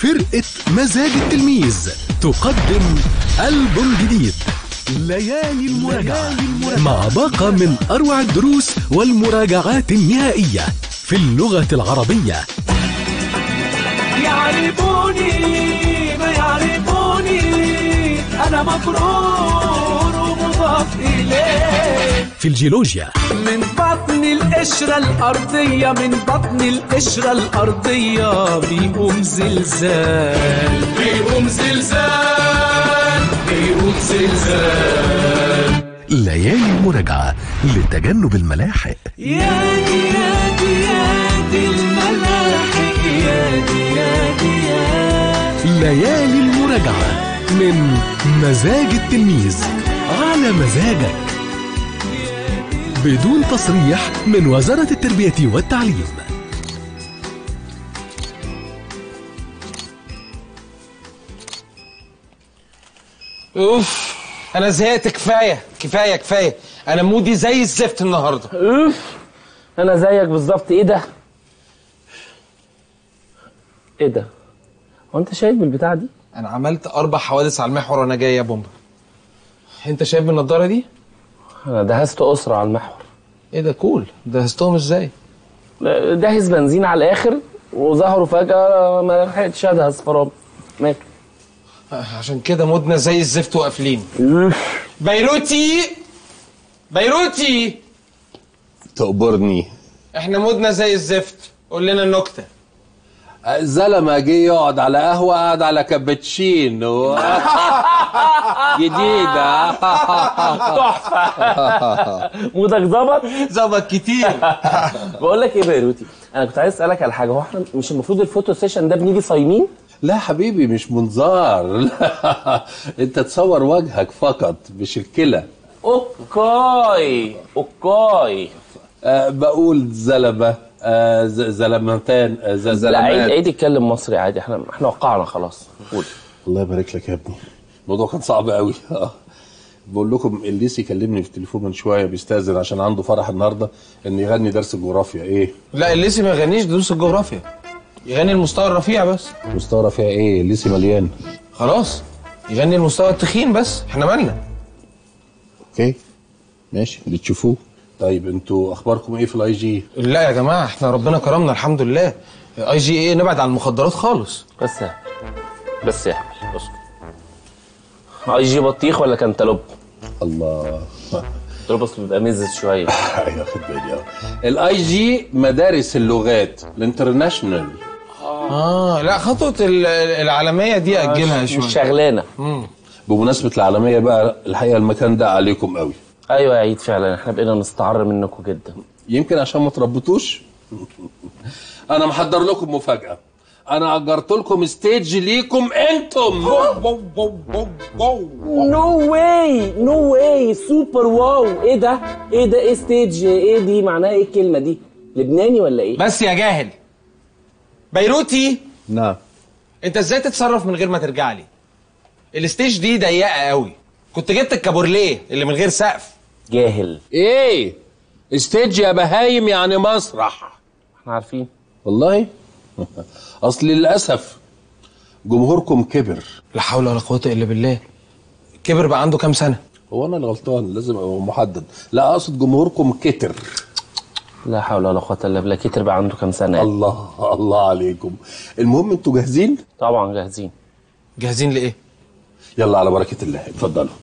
فرقة مزاج التلميذ تقدم ألبوم جديد ليالي المراجعة مع باقة من أروع الدروس والمراجعات النهائية في اللغة العربية يعرفوني ما يعرفوني انا مغرور ومضاف اليه في الجيولوجيا من بطن القشرة الأرضية من بطن القشرة الأرضية بيقوم زلزال بيقوم زلزال بيقوم زلزال ليالي المراجعة لتجنب الملاحق يا دي يا دي يا دي الملاحق يا دي يا دي يا ليالي المراجعة من مزاج التلميذ على مزاجك بدون تصريح من وزارة التربية والتعليم اوف انا زهقت كفايه كفايه كفايه انا مودي زي الزفت النهارده اوف انا زيك بالظبط ايه ده ايه ده هو انت شايف بالبتاع دي انا عملت اربع حوادث على المحور وانا جاي يا بومبا انت شايف بالنضاره دي انا دهست اسره على المحور ايه ده كول دهستهم ازاي دهس بنزين على الاخر وظهروا فجاه ما لحقتش ادهس فرامل مات عشان كده مودنا زي الزفت وقافلين بيروتي بيروتي تقبرني احنا مودنا زي الزفت قول لنا النكته زلمة جه يقعد على قهوة قعد على كابتشينو جديدة مودك ظبط ظبط كتير بقول لك ايه بيروتي انا كنت عايز اسالك على حاجه هو احنا مش المفروض الفوتو سيشن ده بنيجي صايمين لا حبيبي مش منظار لا. انت تصور وجهك فقط مش الكلى اوكاي اوكاي أه بقول زلمة أه ز- زلمتان أه ز- لا عيد زلمات عيد اتكلم مصري عادي احنا احنا وقعنا خلاص قول الله يبارك لك يا ابني الموضوع كان صعب قوي آه. بقول لكم الليسي كلمني في التليفون من شويه بيستاذن عشان عنده فرح النهارده ان يغني درس الجغرافيا ايه لا الليسي ما يغنيش دروس الجغرافيا يغني المستوى الرفيع بس مستوى فيها ايه الليسي مليان خلاص يغني المستوى التخين بس احنا مالنا اوكي ماشي اللي تشوفوه طيب انتوا اخباركم ايه في الاي جي لا يا جماعه احنا ربنا كرمنا الحمد لله اي جي ايه نبعد عن المخدرات خالص بس يا بس يا احمد اسكت اي جي بطيخ ولا كانتالوب؟ الله كانتالوب اصل بيبقى مزز شويه ايوه خد بالي اه الاي جي مدارس اللغات الانترناشونال اه لا خطوه ال- العالميه دي اجلها مش شويه شغلانه بمناسبه العالميه بقى الحقيقه المكان ده عليكم قوي ايوه يا عيد فعلا احنا بقينا نستعر منكم جدا يمكن عشان ما تربطوش انا محضر لكم مفاجاه انا اجرت لكم ستيج ليكم انتم نو واي نو واي سوبر واو ايه ده؟ ايه ده ايه ستيج ايه دي معناها ايه الكلمه دي؟ لبناني ولا ايه؟ بس يا جاهل بيروتي نعم انت ازاي تتصرف من غير ما ترجع لي الستيج دي ضيقه قوي كنت جبت الكابورليه اللي من غير سقف جاهل ايه ستيج يا بهايم يعني مسرح احنا عارفين والله اصل للاسف جمهوركم كبر لا حول ولا قوه الا بالله كبر بقى عنده كام سنه هو انا اللي غلطان لازم ابقى محدد لا اقصد جمهوركم كتر لا حول ولا قوه الا بالله كتر بقى عنده كام سنه الله الله عليكم المهم انتوا جاهزين طبعا جاهزين جاهزين لايه يلا على بركه الله اتفضلوا